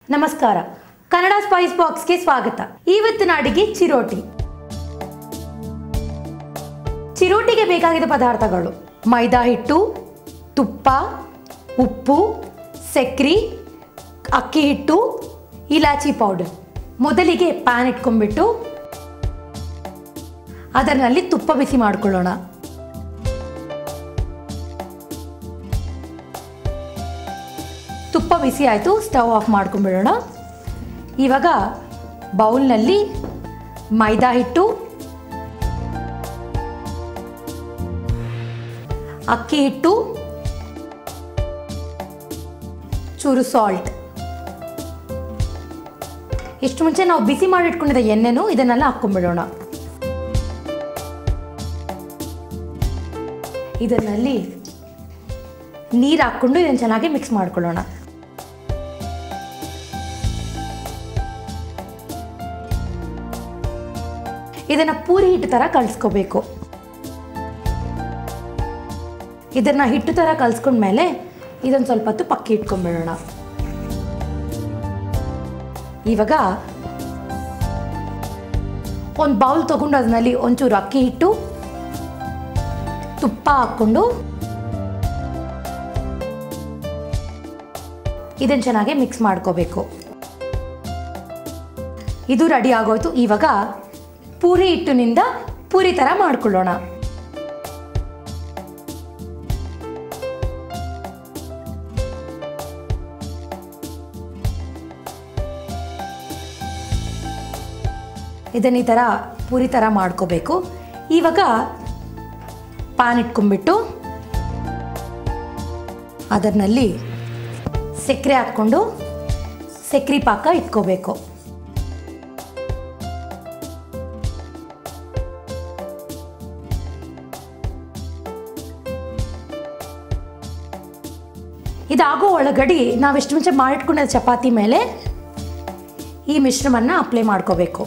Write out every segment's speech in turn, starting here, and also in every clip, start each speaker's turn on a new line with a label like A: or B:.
A: ನಮಸ್ಕಾರ ಕನ್ನಡ ಸ್ಪೈಸ್ ಬಾಕ್ಸ್ಗೆ ಸ್ವಾಗತ ಇವತ್ತಿನ ಅಡಿಗೆ ಚಿರೋಟಿ ಚಿರೋಟಿಗೆ ಬೇಕಾಗಿದ್ದ ಪದಾರ್ಥಗಳು ಮೈದಾ ಹಿಟ್ಟು ತುಪ್ಪ ಉಪ್ಪು ಸಕ್ರೆ ಅಕ್ಕಿ ಹಿಟ್ಟು ಇಲಾಚಿ ಪೌಡರ್ ಮೊದಲಿಗೆ ಪ್ಯಾನ್ ಇಟ್ಕೊಂಡ್ಬಿಟ್ಟು ಅದರಲ್ಲಿ ತುಪ್ಪ ಬಿಸಿ ಮಾಡ್ಕೊಳ್ಳೋಣ ತುಪ್ಪ ಬಿಸಿ ಆಯಿತು ಸ್ಟವ್ ಆಫ್ ಮಾಡ್ಕೊಂಡ್ಬಿಡೋಣ ಇವಾಗ ಬೌಲ್ನಲ್ಲಿ ಮೈದಾ ಹಿಟ್ಟು ಅಕ್ಕಿ ಹಿಟ್ಟು ಚೂರು ಸಾಲ್ಟ್ ಇಷ್ಟು ಮುಂಚೆ ನಾವು ಬಿಸಿ ಮಾಡಿಟ್ಕೊಂಡಿದ್ದ ಎಣ್ಣೆನೂ ಇದನ್ನೆಲ್ಲ ಹಾಕ್ಕೊಂಡ್ಬಿಡೋಣ ಇದರಲ್ಲಿ ನೀರು ಹಾಕ್ಕೊಂಡು ಇದನ್ನು ಚೆನ್ನಾಗಿ ಮಿಕ್ಸ್ ಮಾಡ್ಕೊಳ್ಳೋಣ ಇದನ್ನು ಪೂರಿ ಹಿಟ್ಟು ಥರ ಕಲಿಸ್ಕೋಬೇಕು ಇದನ್ನು ಹಿಟ್ಟು ಥರ ಕಲಿಸ್ಕೊಂಡ್ಮೇಲೆ ಇದನ್ನು ಸ್ವಲ್ಪ ಹೊತ್ತು ಪಕ್ಕಿ ಇಟ್ಕೊಂಡ್ಬಿಡೋಣ ಇವಾಗ ಒಂದು ಬೌಲ್ ತೊಗೊಂಡು ಅದರಲ್ಲಿ ಒಂಚೂರು ಅಕ್ಕಿ ಹಿಟ್ಟು ತುಪ್ಪ ಹಾಕ್ಕೊಂಡು ಇದನ್ನು ಚೆನ್ನಾಗಿ ಮಿಕ್ಸ್ ಮಾಡ್ಕೋಬೇಕು ಇದು ರೆಡಿ ಆಗೋಯ್ತು ಇವಾಗ ಪೂರಿ ಹಿಟ್ಟಿನಿಂದ ಪೂರಿ ಥರ ಮಾಡ್ಕೊಳ್ಳೋಣ ಇದನ್ನ ಈ ಥರ ಪೂರಿ ಥರ ಮಾಡ್ಕೋಬೇಕು ಇವಾಗ ಪಾನ್ ಇಟ್ಕೊಂಡ್ಬಿಟ್ಟು ಅದರಲ್ಲಿ ಸಕ್ಕರೆ ಹಾಕ್ಕೊಂಡು ಸಕ್ರೆ ಪಾಕ ಇಟ್ಕೋಬೇಕು ಇದಾಗೋ ಒಳಗಡೆ ನಾವು ಎಷ್ಟು ಮುಂಚೆ ಮಾಡಿಟ್ಕೊಂಡ ಚಪಾತಿ ಮೇಲೆ ಈ ಮಿಶ್ರಣವನ್ನು ಅಪ್ಲೈ ಮಾಡ್ಕೋಬೇಕು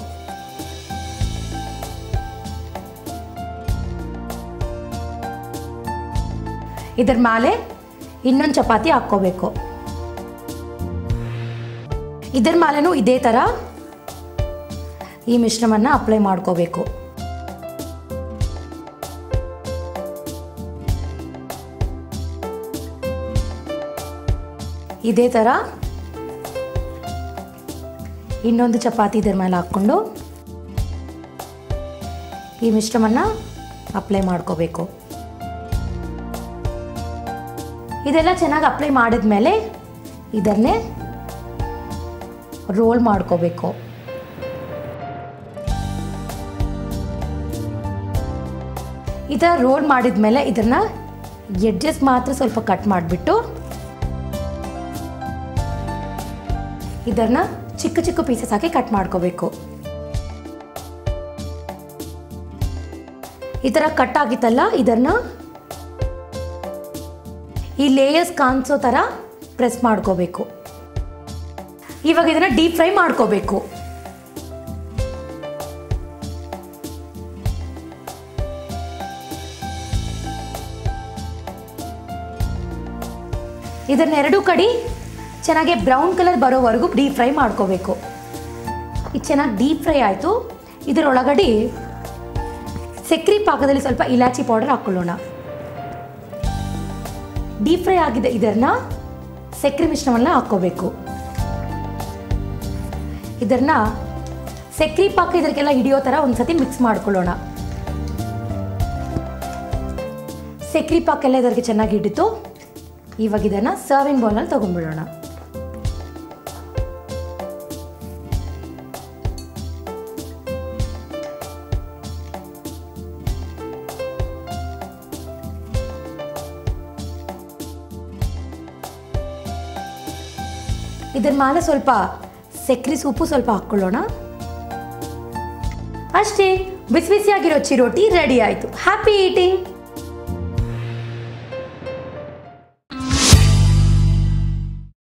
A: ಇದರ ಮೇಲೆ ಇನ್ನೊಂದು ಚಪಾತಿ ಹಾಕ್ಕೋಬೇಕು ಇದರ ಮೇಲೆನೂ ಇದೇ ಥರ ಈ ಮಿಶ್ರಣವನ್ನು ಅಪ್ಲೈ ಮಾಡ್ಕೋಬೇಕು ಇದೇ ಥರ ಇನ್ನೊಂದು ಚಪಾತಿ ಇದರ ಮೇಲೆ ಹಾಕ್ಕೊಂಡು ಈ ಮಿಶ್ರಣವನ್ನು ಅಪ್ಲೈ ಮಾಡ್ಕೋಬೇಕು ಇದೆಲ್ಲ ಚೆನ್ನಾಗಿ ಅಪ್ಲೈ ಮಾಡಿದ್ಮೇಲೆ ಇದನ್ನೇ ರೋಲ್ ಮಾಡ್ಕೋಬೇಕು ಈ ಥರ ರೋಲ್ ಮಾಡಿದ್ಮೇಲೆ ಇದನ್ನು ಎಡ್ಜಸ್ ಮಾತ್ರ ಸ್ವಲ್ಪ ಕಟ್ ಮಾಡಿಬಿಟ್ಟು ಇದನ್ನು ಚಿಕ್ಕ ಚಿಕ್ಕ ಪೀಸಸ್ ಹಾಕಿ ಕಟ್ ಮಾಡ್ಕೋಬೇಕು ಈ ಥರ ಕಟ್ ಆಗಿತ್ತಲ್ಲ ಇದನ್ನು ಈ ಲೇಯರ್ಸ್ ಕಾಣಿಸೋ ಥರ ಪ್ರೆಸ್ ಮಾಡ್ಕೋಬೇಕು ಇವಾಗ ಇದನ್ನು ಡೀಪ್ ಫ್ರೈ ಮಾಡ್ಕೋಬೇಕು ಇದನ್ನ ಎರಡು ಕಡೆ ಚೆನ್ನಾಗಿ ಬ್ರೌನ್ ಕಲರ್ ಬರೋವರೆಗೂ ಡೀಪ್ ಫ್ರೈ ಮಾಡ್ಕೋಬೇಕು ಇದು ಚೆನ್ನಾಗಿ ಡೀಪ್ ಫ್ರೈ ಆಯಿತು ಇದರೊಳಗಡೆ ಸಕ್ರೆ ಪಾಕದಲ್ಲಿ ಸ್ವಲ್ಪ ಇಲಾಚಿ ಪೌಡರ್ ಹಾಕ್ಕೊಳ್ಳೋಣ ಡೀಪ್ ಫ್ರೈ ಆಗಿದೆ ಇದನ್ನ ಸಕ್ಕರೆ ಮಿಶ್ರಣವನ್ನ ಹಾಕ್ಕೋಬೇಕು ಇದನ್ನ ಸಕ್ರೆ ಪಾಕ ಇದಕ್ಕೆಲ್ಲ ಹಿಡಿಯೋ ಥರ ಒಂದ್ಸತಿ ಮಿಕ್ಸ್ ಮಾಡ್ಕೊಳ್ಳೋಣ ಸಕ್ರೆ ಪಾಕ ಎಲ್ಲ ಇದಕ್ಕೆ ಚೆನ್ನಾಗಿ ಹಿಡಿತು ಇವಾಗ ಇದನ್ನು ಸರ್ವಿಂಗ್ ಬೌಲ್ನಲ್ಲಿ ತೊಗೊಂಡ್ಬಿಡೋಣ ಇದರ ಮೇಲೆ ಸ್ವಲ್ಪ ಸಕ್ರೆ ಸೂಪು ಸ್ವಲ್ಪ ಹಾಕ್ಕೊಳ್ಳೋಣ ಅಷ್ಟೇ ಬಿಸಿ ಬಿಸಿಯಾಗಿರೋ ಚಿರೋಟಿ ರೆಡಿ ಆಯಿತು ಹ್ಯಾಪಿ ಈಟಿಂಗ್